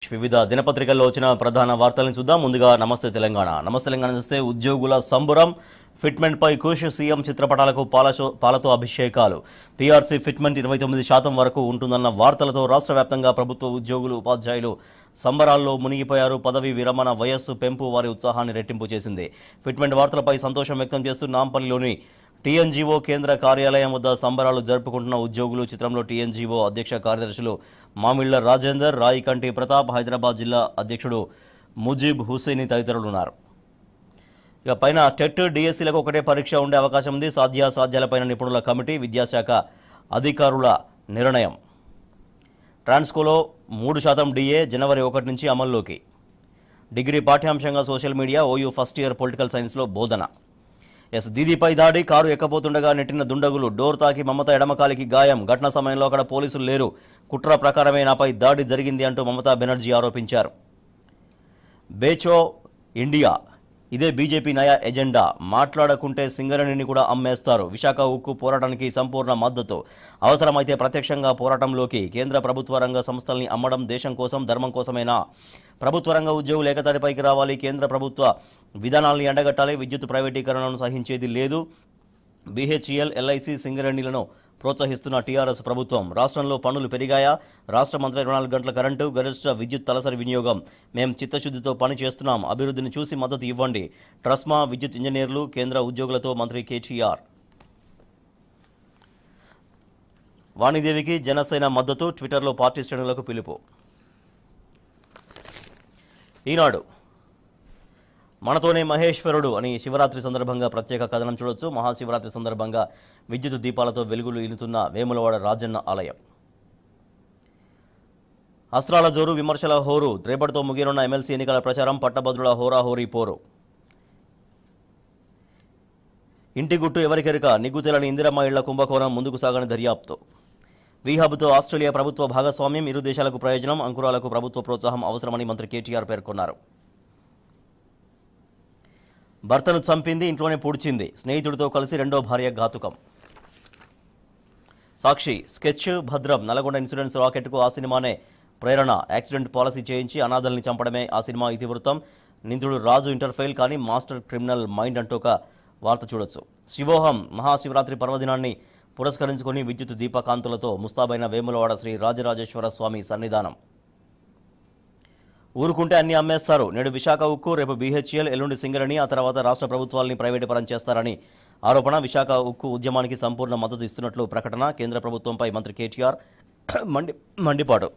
వివిధ దినపత్రికల్లో వచ్చిన ప్రధాన వార్తలను చూద్దాం ముందుగా నమస్తే తెలంగాణ నమస్తే తెలంగాణ చూస్తే ఉద్యోగుల సంబురం ఫిట్మెంట్పై కుష్ సీఎం చిత్రపటాలకు పాలచో పాలతో అభిషేకాలు పీఆర్సీ ఫిట్మెంట్ ఇరవై తొమ్మిది శాతం వరకు ఉంటుందన్న వార్తలతో రాష్ట్ర వ్యాప్తంగా ప్రభుత్వ ఉద్యోగులు ఉపాధ్యాయులు సంబరాల్లో మునిగిపోయారు పదవి విరమణ వయస్సు పెంపు వారి ఉత్సాహాన్ని రెట్టింపు చేసింది ఫిట్మెంట్ వార్తలపై సంతోషం వ్యక్తం చేస్తూ నాంపల్లిలోని టీఎన్జీఓ కేంద్ర కార్యాలయం వద్ద సంబరాలు జరుపుకుంటున్న ఉద్యోగులు చిత్రంలో టీఎన్జీఓ అధ్యక్ష కార్యదర్శులు మామిళ్ల రాజేందర్ రాయికంటి ప్రతాప్ హైదరాబాద్ జిల్లా అధ్యక్షుడు ముజీబ్ హుసేని తదితరులు ఉన్నారు ఇక పైన టెట్ డిఎస్సీలకు ఒకటే పరీక్ష ఉండే అవకాశం ఉంది సాధ్యాసాధ్యాలపైన నిపుణుల కమిటీ విద్యాశాఖ అధికారుల నిర్ణయం ట్రాన్స్కోలో మూడు శాతం డిఏ జనవరి ఒకటి నుంచి అమల్లోకి డిగ్రీ పాఠ్యాంశంగా social media OU first year political సైన్స్లో బోధన ఎస్ దీదీపై దాడి కారు ఎక్కబోతుండగా నెట్టిన దుండగులు డోర్ తాకి మమత ఎడమకాలికి గాయం ఘటన సమయంలో అక్కడ పోలీసులు లేరు కుట్ర ప్రకారమే నాపై దాడి జరిగింది అంటూ మమతా బెనర్జీ ఆరోపించారు బేచో ఇండియా ఇదే బీజేపీ నయా ఎజెండా మాట్లాడకుంటే సింగరేణిని కూడా అమ్మేస్తారు విశాఖ ఉక్కు పోరాటానికి సంపూర్ణ మద్దతు అవసరమైతే ప్రత్యక్షంగా పోరాటంలోకి కేంద్ర ప్రభుత్వ రంగ సంస్థల్ని అమ్మడం దేశం కోసం ధర్మం కోసమేనా ప్రభుత్వ రంగ ఉద్యోగులు ఏకతాటిపైకి రావాలి కేంద్ర ప్రభుత్వ విధానాల్ని ఎండగట్టాలి విద్యుత్ ప్రైవేటీకరణను సహించేది లేదు బీహెచ్ఈఎల్ ఎల్ఐసి సింగరేణిలను ప్రోత్సహిస్తున్న టీఆర్ఎస్ ప్రభుత్వం రాష్ట్రంలో పన్నులు పెరిగాయా రాష్ట్ర మంత్రి ఇరవై నాలుగు గంటల కరెంటు గరిష్ట విద్యుత్ తలసరి వినియోగం మేం చిత్తశుద్ధితో పని చేస్తున్నాం అభివృద్ధిని చూసి మద్దతు ఇవ్వండి ట్రస్మా విద్యుత్ ఇంజనీర్లు కేంద్ర ఉద్యోగులతో మంత్రి కేటీఆర్ వాణిదేవికి జనసేన మద్దతు ట్విట్టర్లో పార్టీ శ్రేణులకు పిలుపు ఈనాడు మనతోనే మహేశ్వరుడు అని శివరాత్రి సందర్భంగా ప్రత్యేక కథనం చూడొచ్చు మహాశివరాత్రి సందర్భంగా విద్యుత్ దీపాలతో వెలుగులు ఇనుతున్న వేములవాడ రాజన్న ఆలయం అస్త్రాల జోరు విమర్శల హోరు రేపటితో ముగియనున్న ఎమ్మెల్సీ ఎన్నికల ప్రచారం పట్టభద్రుల హోరాహోరీ పోరు ఇంటి గుట్టు ఎవరికెరుక నిగ్గుతెలని ఇందిరమ్మ ఇళ్ల కుంభకోణం ముందుకు సాగని దర్యాప్తు వీహబ్తో ఆస్ట్రేలియా ప్రభుత్వ భాగస్వామ్యం ఇరు దేశాలకు ప్రయోజనం అంకురాలకు ప్రభుత్వ ప్రోత్సాహం అవసరమని మంత్రి కేటీఆర్ పేర్కొన్నారు భర్తను చంపింది ఇంట్లోనే పూడ్చింది స్నేహితుడితో కలిసి రెండో భార్య ఘాతుకం సాక్షి స్కెచ్ భద్రం నల్గొండ ఇన్సూరెన్స్ రాకెట్కు ఆ సినిమానే ప్రేరణ యాక్సిడెంట్ పాలసీ చేయించి అనాథల్ని చంపడమే ఆ సినిమా ఇతివృత్తం నిందుడు రాజు ఇంటర్ఫెయిల్ కానీ మాస్టర్ క్రిమినల్ మైండ్ అంటూ ఒక వార్త చూడొచ్చు శివోహం మహాశివరాత్రి పర్వదినాన్ని పురస్కరించుకొని విద్యుత్ దీపకాంతులతో ముస్తాబైన వేములవాడ శ్రీ రాజరాజేశ్వర స్వామి సన్నిధానం ఊరుకుంటే అన్ని అమ్మేస్తారు నేడు విశాఖ ఉక్కు రేపు బీహెచ్ఎల్ ఎల్లుండి సింగరణి ఆ తర్వాత రాష్ట్ర ప్రభుత్వాల్ని ప్రైవేటు పరం చేస్తారని ఆరోపణ విశాఖ ఉక్కు ఉద్యమానికి సంపూర్ణ మద్దతు ఇస్తున్నట్లు ప్రకటన కేంద్ర ప్రభుత్వంపై మంత్రి కేటీఆర్ మండి మండిపాటు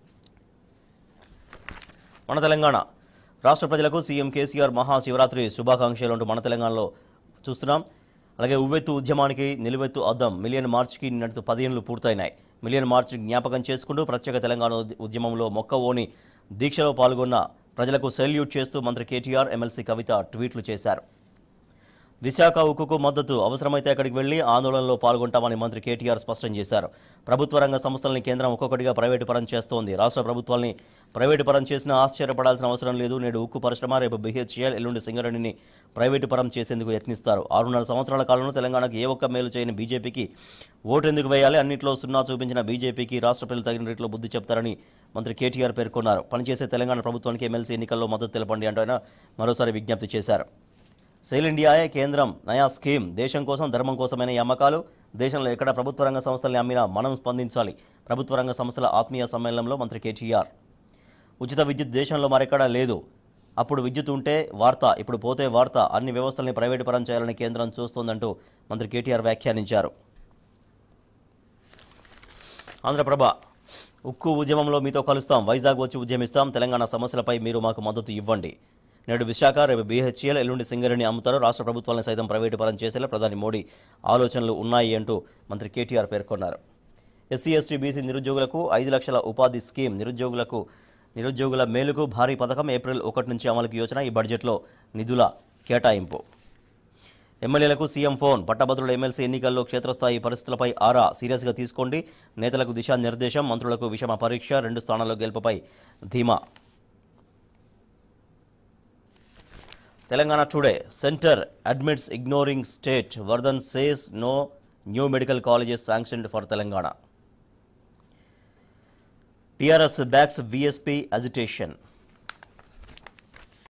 మన తెలంగాణ రాష్ట్ర ప్రజలకు సీఎం కేసీఆర్ మహాశివరాత్రి శుభాకాంక్షలు అంటూ మన తెలంగాణలో చూస్తున్నాం అలాగే ఉవ్వెత్తు ఉద్యమానికి నిలువెత్తు అద్దం మిలియన్ మార్చ్కి నిన్నటి పదిహేనులు పూర్తయినాయి మిలియన్ మార్చ్ జ్ఞాపకం చేసుకుంటూ ప్రత్యేక తెలంగాణ ఉద్య- ఉద్యమంలో మొక్క ఓని దీక్షలో పాల్గొన్న ప్రజలకు సెల్యూట్ చేస్తూ మంత్రి కేటీఆర్ ఎమ్మెల్సీ కవిత ట్వీట్లు చేశారు విశాఖ ఉక్కుకు మద్దతు అవసరమైతే అక్కడికి వెళ్లి ఆందోళనలో పాల్గొంటామని మంత్రి కేటీఆర్ స్పష్టం చేశారు ప్రభుత్వ రంగ సంస్థల్ని కేంద్రం ఒక్కొక్కటిగా ప్రైవేటు పరం చేస్తోంది రాష్ట్ర ప్రభుత్వాల్ని ప్రైవేటు పరం చేసినా ఆశ్చర్యపడాల్సిన అవసరం లేదు నేడు ఉక్కు పరిశ్రమ రేపు బీహెచ్ఎల్ ఎల్లుండి సింగరేణిని ప్రైవేటు పరం చేసేందుకు యత్నిస్తారు ఆరున్నర సంవత్సరాల కాలంలో తెలంగాణకు ఏ ఒక్క మేలు చేయని బీజేపీకి ఓటు ఎందుకు వేయాలి అన్నింటిలో సున్నా చూపించిన బీజేపీకి రాష్ట్ర ప్రజలు తగిన రీతిలో బుద్ధి చెప్తారని మంత్రి కేటీఆర్ పేర్కొన్నారు పనిచేసే తెలంగాణ ప్రభుత్వానికి ఎమ్మెల్సీ ఎన్నికల్లో మద్దతు తెలపండి అంటూ ఆయన మరోసారి విజ్ఞప్తి చేశారు సెయిల్ ఇండియాయే కేంద్రం నయా స్కీమ్ దేశం కోసం ధర్మం కోసమైన ఈ అమ్మకాలు దేశంలో ఎక్కడ ప్రభుత్వ రంగ సంస్థల్ని అమ్మినా మనం స్పందించాలి ప్రభుత్వ రంగ సంస్థల ఆత్మీయ సమ్మేళనంలో మంత్రి కేటీఆర్ ఉచిత విద్యుత్ దేశంలో మరెక్కడా లేదు అప్పుడు విద్యుత్ ఉంటే వార్త ఇప్పుడు పోతే వార్త అన్ని వ్యవస్థల్ని ప్రైవేటు పరం చేయాలని కేంద్రం చూస్తోందంటూ మంత్రి కేటీఆర్ వ్యాఖ్యానించారు ఆంధ్రప్రభ ఉక్కు ఉద్యమంలో మీతో కలుస్తాం వైజాగ్ వచ్చి ఉద్యమిస్తాం తెలంగాణ సమస్యలపై మీరు మాకు మద్దతు ఇవ్వండి నేడు విశాఖ రేపు బీహెచ్ఎల్ ఎల్లుండి సింగరేణి అమ్ముతారు రాష్ట్ర ప్రభుత్వాలను సైతం ప్రైవేటు పరం చేసేలా ప్రధాని మోడీ ఆలోచనలు ఉన్నాయి అంటూ మంత్రి కేటీఆర్ పేర్కొన్నారు ఎస్సీ ఎస్టీ బీసీ నిరుద్యోగులకు ఐదు లక్షల ఉపాధి స్కీమ్ నిరుద్యోగులకు నిరుద్యోగుల మేలుకు భారీ పథకం ఏప్రిల్ ఒకటి నుంచి అమలుకి యోచన ఈ బడ్జెట్లో నిధుల కేటాయింపు ఎమ్మెల్యేలకు సీఎం ఫోన్ పట్టభద్రుల ఎమ్మెల్సీ ఎన్నికల్లో క్షేత్రస్థాయి పరిస్థితులపై ఆరా సీరియస్గా తీసుకోండి నేతలకు దిశానిర్దేశం మంత్రులకు విషమ పరీక్ష రెండు స్థానాల్లో గెలుపుపై ధీమా Telangana today centre admits ignoring state Vardhan says no new medical colleges sanctioned for Telangana TRS backs VSP agitation